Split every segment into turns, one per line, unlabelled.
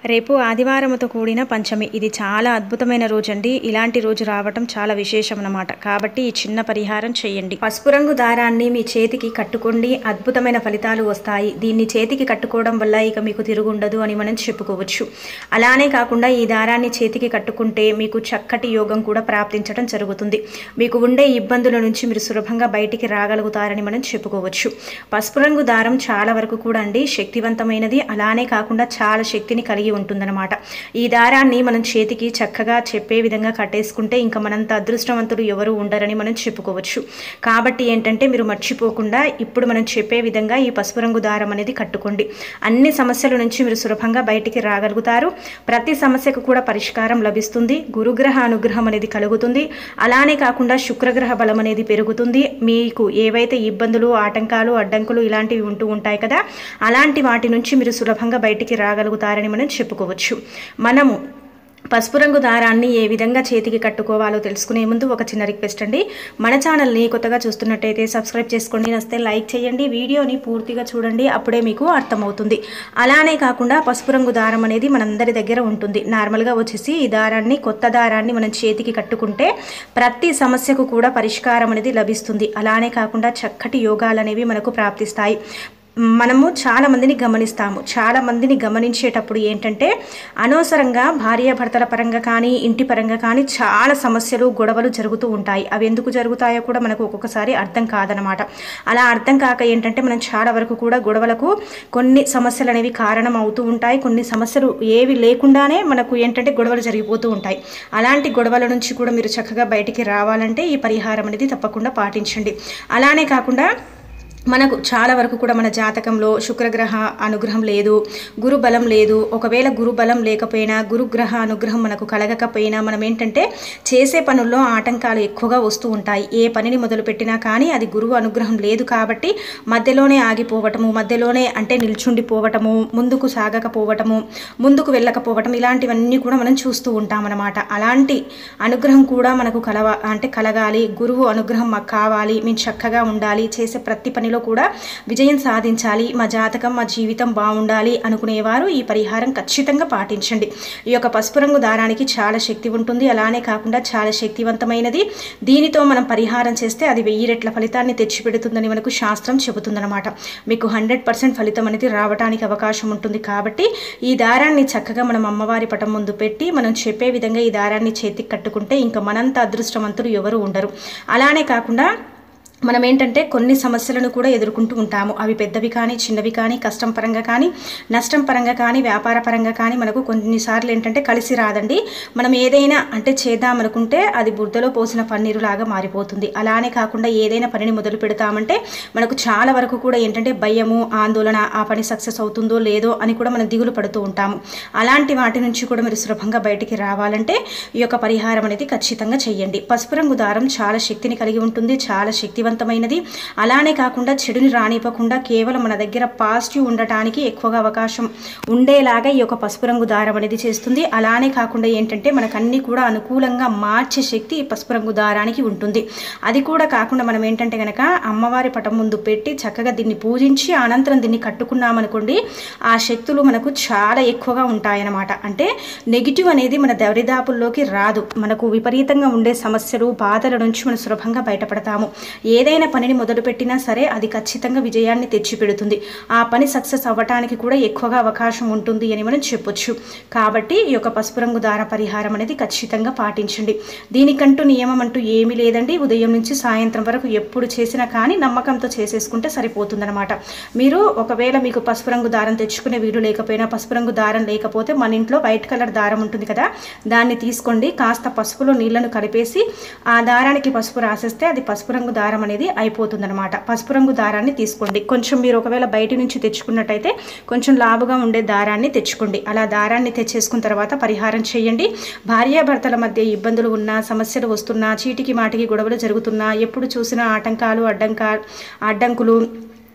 రేపు ఆదివారముతో కూడిన పంచమి ఇది చాలా అద్భుతమైన రోజు అండి ఇలాంటి రోజు రావటం చాలా విశేషం అన్నమాట కాబట్టి ఈ చిన్న పరిహారం చేయండి పసుపు రంగు దారాన్ని మీ చేతికి కట్టుకోండి అద్భుతమైన ఫలితాలు వస్తాయి దీన్ని చేతికి కట్టుకోవడం వల్ల ఇక మీకు తిరుగుండదు అని మనం చెప్పుకోవచ్చు అలానే కాకుండా ఈ దారాన్ని చేతికి కట్టుకుంటే మీకు చక్కటి యోగం కూడా ప్రాప్తించడం జరుగుతుంది మీకు ఉండే ఇబ్బందుల నుంచి మీరు సులభంగా బయటికి రాగలుగుతారని మనం చెప్పుకోవచ్చు పసుపు రంగు దారం చాలా వరకు కూడా అండి శక్తివంతమైనది అలానే కాకుండా చాలా శక్తిని కలిగి ఉంటుందన్నమాట ఈ దారాన్ని మనం చేతికి చక్కగా చెప్పే విధంగా కట్టేసుకుంటే ఇంకా మనంత అదృష్టవంతులు ఎవరు ఉండరని మనం చెప్పుకోవచ్చు కాబట్టి ఏంటంటే మీరు మర్చిపోకుండా ఇప్పుడు మనం చెప్పే విధంగా ఈ పసుపు రంగు దారం అనేది కట్టుకోండి అన్ని సమస్యల నుంచి మీరు సులభంగా బయటికి రాగలుగుతారు ప్రతి సమస్యకు కూడా పరిష్కారం లభిస్తుంది గురుగ్రహ అనుగ్రహం అనేది కలుగుతుంది అలానే కాకుండా శుక్రగ్రహ బలం అనేది పెరుగుతుంది మీకు ఏవైతే ఇబ్బందులు ఆటంకాలు అడ్డంకులు ఇలాంటివి ఉంటూ ఉంటాయి కదా అలాంటి వాటి నుంచి మీరు సులభంగా బయటికి రాగలుగుతారని మనం చెప్పుకోవచ్చు మనము పసుపు రంగు దారాన్ని ఏ విధంగా చేతికి కట్టుకోవాలో తెలుసుకునే ముందు ఒక చిన్న రిక్వెస్ట్ అండి మన ఛానల్ని కొత్తగా చూస్తున్నట్టయితే సబ్స్క్రైబ్ చేసుకోండి నస్తే లైక్ చేయండి వీడియోని పూర్తిగా చూడండి అప్పుడే మీకు అర్థమవుతుంది అలానే కాకుండా పసుపు రంగు దారం అనేది మనందరి దగ్గర ఉంటుంది నార్మల్గా వచ్చేసి ఈ దారాన్ని కొత్త దారాన్ని మనం చేతికి కట్టుకుంటే ప్రతి సమస్యకు కూడా పరిష్కారం అనేది లభిస్తుంది అలానే కాకుండా చక్కటి యోగాలు అనేవి మనకు ప్రాప్తిస్తాయి మనము చాలా మందిని గమనిస్తాము చాలా మందిని గమనించేటప్పుడు ఏంటంటే అనవసరంగా భార్యాభర్తల పరంగా కానీ ఇంటి పరంగా కానీ చాలా సమస్యలు గొడవలు జరుగుతూ ఉంటాయి అవి ఎందుకు జరుగుతాయో కూడా మనకు ఒక్కొక్కసారి అర్థం కాదనమాట అలా అర్థం కాక ఏంటంటే మనం చాలా వరకు కూడా గొడవలకు కొన్ని సమస్యలు అనేవి కారణం అవుతూ ఉంటాయి కొన్ని సమస్యలు ఏవి లేకుండానే మనకు ఏంటంటే గొడవలు జరిగిపోతూ ఉంటాయి అలాంటి గొడవల నుంచి కూడా మీరు చక్కగా బయటికి రావాలంటే ఈ పరిహారం అనేది తప్పకుండా పాటించండి అలానే కాకుండా మనకు చాలా వరకు కూడా మన జాతకంలో శుక్రగ్రహ అనుగ్రహం లేదు గురు బలం లేదు ఒకవేళ గురు బలం లేకపోయినా గురుగ్రహ అనుగ్రహం మనకు కలగకపోయినా మనం ఏంటంటే చేసే పనుల్లో ఆటంకాలు ఎక్కువగా వస్తూ ఉంటాయి ఏ పనిని మొదలుపెట్టినా కానీ అది గురువు అనుగ్రహం లేదు కాబట్టి మధ్యలోనే ఆగిపోవటము మధ్యలోనే అంటే నిల్చుండిపోవటము ముందుకు సాగకపోవటము ముందుకు వెళ్ళకపోవటం ఇలాంటివన్నీ కూడా మనం చూస్తూ ఉంటామన్నమాట అలాంటి అనుగ్రహం కూడా మనకు కలవ అంటే కలగాలి గురువు అనుగ్రహం మాకు కావాలి మేము చక్కగా ఉండాలి చేసే ప్రతి పనిలో కూడా విజయం సాధించాలి మా జాతకం మా జీవితం బాగుండాలి అనుకునేవారు ఈ పరిహారం ఖచ్చితంగా పాటించండి ఈ యొక్క పసుపు రంగు దారానికి చాలా శక్తి ఉంటుంది అలానే కాకుండా చాలా శక్తివంతమైనది దీనితో మనం పరిహారం చేస్తే అది వెయ్యి రెట్ల ఫలితాన్ని తెచ్చిపెడుతుందని మనకు శాస్త్రం చెబుతుందన్నమాట మీకు హండ్రెడ్ పర్సెంట్ ఫలితం అనేది రావడానికి అవకాశం ఉంటుంది కాబట్టి ఈ దారాన్ని చక్కగా మనం అమ్మవారి పటం ముందు పెట్టి మనం చెప్పే విధంగా ఈ దారాన్ని చేతికి కట్టుకుంటే ఇంకా మనంత అదృష్టవంతులు ఎవరు ఉండరు అలానే కాకుండా మనం ఏంటంటే కొన్ని సమస్యలను కూడా ఎదుర్కొంటూ ఉంటాము అవి పెద్దవి కానీ చిన్నవి కానీ కష్టం పరంగా కానీ నష్టం పరంగా కానీ వ్యాపార పరంగా కానీ మనకు కొన్నిసార్లు ఏంటంటే కలిసి రాదండి మనం ఏదైనా అంటే చేద్దామనుకుంటే అది బురదలో పోసిన పన్నీరులాగా మారిపోతుంది అలానే కాకుండా ఏదైనా పనిని మొదలు పెడతామంటే మనకు చాలా వరకు కూడా ఏంటంటే భయము ఆందోళన ఆ పని సక్సెస్ అవుతుందో లేదో అని కూడా మనం దిగులు పడుతూ ఉంటాము అలాంటి వాటి నుంచి కూడా మీరు సులభంగా బయటికి రావాలంటే ఈ యొక్క పరిహారం అనేది ఖచ్చితంగా చేయండి పసుపు రంగు దారం చాలా శక్తిని కలిగి ఉంటుంది చాలా శక్తివంతం శక్తివంతమైనది అలానే కాకుండా చెడుని రానివ్వకుండా కేవలం మన దగ్గర పాజిటివ్ ఉండటానికి ఎక్కువగా అవకాశం ఉండేలాగా ఈ యొక్క పసుపు రంగు దారం అనేది చేస్తుంది అలానే కాకుండా ఏంటంటే మనకు అన్ని కూడా అనుకూలంగా మార్చే శక్తి ఈ పసుపు రంగు దారానికి ఉంటుంది అది కూడా కాకుండా మనం ఏంటంటే కనుక అమ్మవారి పటం ముందు పెట్టి చక్కగా దీన్ని పూజించి అనంతరం దీన్ని కట్టుకున్నామనుకోండి ఆ శక్తులు మనకు చాలా ఎక్కువగా ఉంటాయన్నమాట అంటే నెగిటివ్ అనేది మన దరిదాపుల్లోకి రాదు మనకు విపరీతంగా ఉండే సమస్యలు బాధల నుంచి మనం సులభంగా బయటపడతాము ఏదైనా పనిని మొదలుపెట్టినా సరే అది ఖచ్చితంగా విజయాన్ని తెచ్చిపెడుతుంది ఆ పని సక్సెస్ అవ్వటానికి కూడా ఎక్కువగా అవకాశం ఉంటుంది అని మనం చెప్పొచ్చు కాబట్టి ఈ యొక్క పసుపు రంగు దార పరిహారం అనేది ఖచ్చితంగా పాటించండి దీనికంటూ నియమం అంటూ ఏమీ లేదండి ఉదయం నుంచి సాయంత్రం వరకు ఎప్పుడు చేసినా కానీ నమ్మకంతో చేసేసుకుంటే సరిపోతుందన్నమాట మీరు ఒకవేళ మీకు పసుపు రంగు దారం తెచ్చుకునే వీలు లేకపోయినా పసుపు రంగు దారం లేకపోతే మన ఇంట్లో వైట్ కలర్ దారం ఉంటుంది కదా దాన్ని తీసుకోండి కాస్త పసుపులో నీళ్లను కలిపేసి ఆ దారానికి పసుపు రాసేస్తే అది పసుపు రంగు దారం అనేది అయిపోతుందన్నమాట పసుపు రంగు దారాన్ని తీసుకోండి కొంచెం మీరు ఒకవేళ బయట నుంచి తెచ్చుకున్నట్టయితే కొంచెం లావుగా ఉండే దారాన్ని తెచ్చుకోండి అలా దారాన్ని తెచ్చేసుకున్న తర్వాత పరిహారం చేయండి భార్యాభర్తల మధ్య ఇబ్బందులు ఉన్నా సమస్యలు వస్తున్నా చీటికి మాటికి గొడవలు జరుగుతున్నా ఎప్పుడు చూసినా ఆటంకాలు అడ్డంకా అడ్డంకులు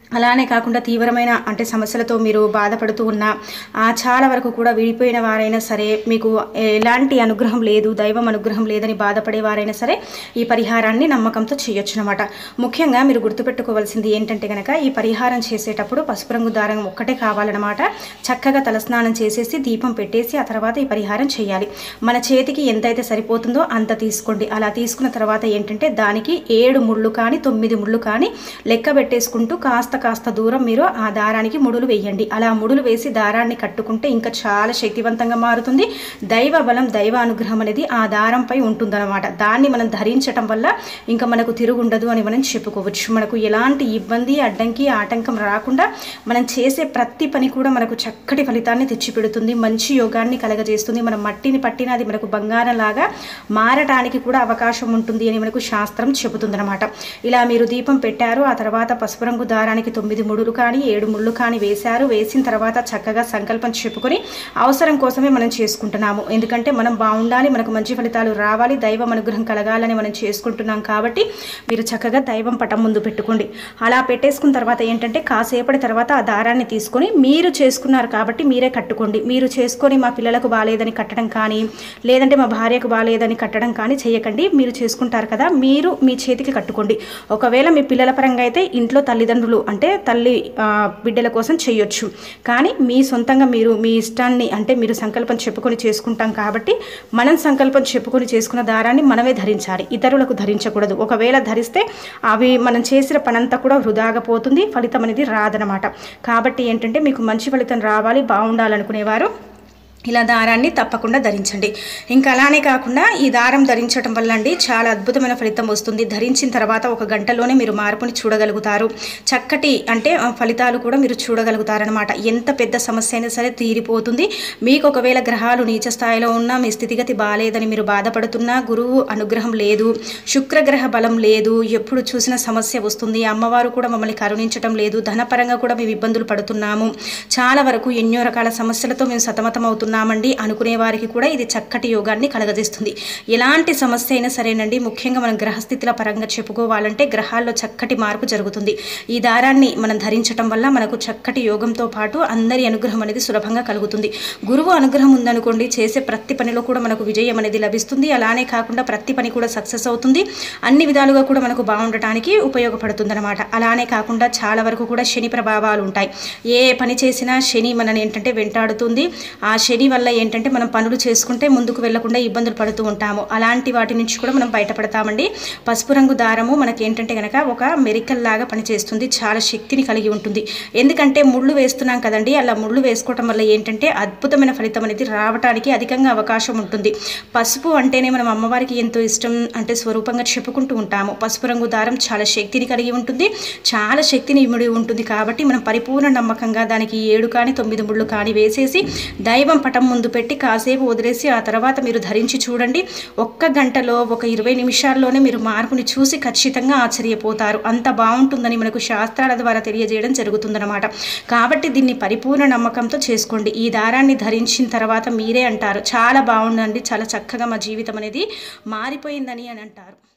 అలానే కాకుండా తీవ్రమైన అంటే సమస్యలతో మీరు బాధపడుతూ ఉన్నా ఆ, చాలా వరకు కూడా విడిపోయిన వారైనా సరే మీకు ఎలాంటి అనుగ్రహం లేదు దైవం అనుగ్రహం లేదని బాధపడే వారైనా సరే ఈ పరిహారాన్ని నమ్మకంతో చేయొచ్చు అనమాట ముఖ్యంగా మీరు గుర్తుపెట్టుకోవాల్సింది ఏంటంటే కనుక ఈ పరిహారం చేసేటప్పుడు పసుపు రంగు దారం ఒక్కటే కావాలన్నమాట చక్కగా తలస్నానం చేసేసి దీపం పెట్టేసి ఆ తర్వాత ఈ పరిహారం చేయాలి మన చేతికి ఎంతైతే సరిపోతుందో అంత తీసుకోండి అలా తీసుకున్న తర్వాత ఏంటంటే దానికి ఏడు ముళ్ళు కానీ తొమ్మిది ముళ్ళు కానీ లెక్క పెట్టేసుకుంటూ కాస్త కాస్త దూరం మీరు ఆ దారానికి ముడులు వేయండి అలా ముడులు వేసి దారాన్ని కట్టుకుంటే ఇంకా చాలా శక్తివంతంగా మారుతుంది దైవ బలం దైవ అనుగ్రహం అనేది ఆ దారంపై ఉంటుందన్నమాట దాన్ని మనం ధరించటం వల్ల ఇంకా మనకు తిరుగుండదు అని మనం చెప్పుకోవచ్చు మనకు ఎలాంటి ఇబ్బంది అడ్డంకి ఆటంకం రాకుండా మనం చేసే ప్రతి పని కూడా మనకు చక్కటి ఫలితాన్ని తెచ్చిపెడుతుంది మంచి యోగాన్ని కలగజేస్తుంది మనం మట్టిని పట్టిన అది మనకు బంగారం లాగా మారటానికి కూడా అవకాశం ఉంటుంది అని మనకు శాస్త్రం చెబుతుందన్నమాట ఇలా మీరు దీపం పెట్టారు ఆ తర్వాత పసుపు రంగు దారానికి తొమ్మిది ముడులు కానీ ఏడు ముళ్ళు కానీ వేశారు వేసిన తర్వాత చక్కగా సంకల్పం చెప్పుకొని అవసరం కోసమే మనం చేసుకుంటున్నాము ఎందుకంటే మనం బాగుండాలి మనకు మంచి ఫలితాలు రావాలి దైవం అనుగ్రహం కలగాలని మనం చేసుకుంటున్నాం కాబట్టి మీరు చక్కగా దైవం పటం ముందు పెట్టుకోండి అలా పెట్టేసుకున్న తర్వాత ఏంటంటే కాసేపటి తర్వాత ఆ దారాన్ని తీసుకొని మీరు చేసుకున్నారు కాబట్టి మీరే కట్టుకోండి మీరు చేసుకొని మా పిల్లలకు బాగాలేదని కట్టడం కానీ లేదంటే మా భార్యకు బాగాలేదని కట్టడం కానీ చేయకండి మీరు చేసుకుంటారు కదా మీరు మీ చేతికి కట్టుకోండి ఒకవేళ మీ పిల్లల పరంగా అయితే ఇంట్లో తల్లిదండ్రులు అంటే తల్లి ఆ, బిడ్డల కోసం చేయొచ్చు కానీ మీ సొంతంగా మీరు మీ ఇష్టాన్ని అంటే మీరు సంకల్పం చెప్పుకొని చేసుకుంటాం కాబట్టి మనం సంకల్పం చెప్పుకొని చేసుకున్న దారాన్ని మనమే ధరించాలి ఇతరులకు ధరించకూడదు ఒకవేళ ధరిస్తే అవి మనం చేసిన పనంతా కూడా వృధాగా పోతుంది ఫలితం అనేది రాదనమాట కాబట్టి ఏంటంటే మీకు మంచి ఫలితం రావాలి బాగుండాలనుకునేవారు ఇలా దారాన్ని తప్పకుండా ధరించండి ఇంకా అలానే కాకుండా ఈ దారం ధరించడం వల్ల అండి చాలా అద్భుతమైన ఫలితం వస్తుంది ధరించిన తర్వాత ఒక గంటలోనే మీరు మార్పుని చూడగలుగుతారు చక్కటి అంటే ఆ, ఫలితాలు కూడా మీరు చూడగలుగుతారనమాట ఎంత పెద్ద సమస్య అయినా సరే తీరిపోతుంది మీకు ఒకవేళ గ్రహాలు నీచ స్థాయిలో ఉన్నా మీ స్థితిగతి బాగాలేదని మీరు బాధపడుతున్నా గురువు అనుగ్రహం లేదు శుక్రగ్రహ బలం లేదు ఎప్పుడు చూసిన సమస్య వస్తుంది అమ్మవారు కూడా మమ్మల్ని కరుణించడం లేదు ధనపరంగా కూడా మేము ఇబ్బందులు పడుతున్నాము చాలా వరకు ఎన్నో రకాల సమస్యలతో మేము సతమతం అవుతున్నామండి అనుకునే వారికి కూడా ఇది చక్కటి యోగాన్ని కలగజేస్తుంది ఎలాంటి సమస్య అయినా సరేనండి ముఖ్యంగా మనం గ్రహస్థితుల పరంగా చెప్పుకోవాలంటే గ్రహాల్లో చక్కటి మార్పు జరుగుతుంది ఈ దారాన్ని మనం ధరించడం వల్ల మనకు చక్కటి యోగంతో పాటు అందరి అనుగ్రహం అనేది సులభంగా కలుగుతుంది గురువు అనుగ్రహం ఉందనుకోండి చేసే ప్రతి పనిలో కూడా మనకు విజయం అనేది లభిస్తుంది అలానే కాకుండా ప్రతి పని కూడా సక్సెస్ అవుతుంది అన్ని విధాలుగా కూడా మనకు బాగుండటానికి ఉపయోగపడుతుంది అనమాట అలానే కాకుండా చాలా వరకు కూడా శని ప్రభావాలు ఉంటాయి ఏ పని చేసినా శని మనని ఏంటంటే వెంటాడుతుంది ఆ శని వల్ల ఏంటంటే మనం పనులు చేసుకుంటే ముందుకు వెళ్లకుండా ఇబ్బందులు పడుతూ ఉంటాము అలాంటి వాటి నుంచి కూడా మనం బయటపడతామండి పసుపు రంగు దారము మనకి ఏంటంటే కనుక ఒక మెరికల్ లాగా పనిచేస్తుంది చాలా శక్తిని కలిగి ఉంటుంది ఎందుకంటే ముళ్ళు వేస్తున్నాం కదండి అలా ముళ్ళు వేసుకోవటం వల్ల ఏంటంటే అద్భుతమైన ఫలితం అనేది రావడానికి అధికంగా అవకాశం ఉంటుంది పసుపు అంటేనే మనం అమ్మవారికి ఎంతో ఇష్టం అంటే స్వరూపంగా చెప్పుకుంటూ ఉంటాము పసుపు రంగు దారం చాలా శక్తిని కలిగి ఉంటుంది చాలా శక్తిని ఇమిడి ఉంటుంది కాబట్టి మనం పరిపూర్ణ నమ్మకంగా దానికి ఏడు కానీ తొమ్మిది ముళ్ళు కానీ వేసేసి దైవం పటం ముందు పెట్టి కాసేపు వదిలేసి ఆ తర్వాత మీరు ధరించి చూడండి ఒక్క గంటలో ఒక ఇరవై నిమిషాల్లోనే మీరు మార్పుని చూసి ఖచ్చితంగా ఆశ్చర్యపోతారు అంత బాగుంటుందని మనకు శాస్త్రాల ద్వారా తెలియజేయడం జరుగుతుందన్నమాట కాబట్టి దీన్ని పరిపూర్ణ నమ్మకంతో చేసుకోండి ఈ దారాన్ని ధరించిన తర్వాత మీరే అంటారు చాలా బాగుందండి చాలా చక్కగా మా జీవితం అనేది మారిపోయిందని అని అంటారు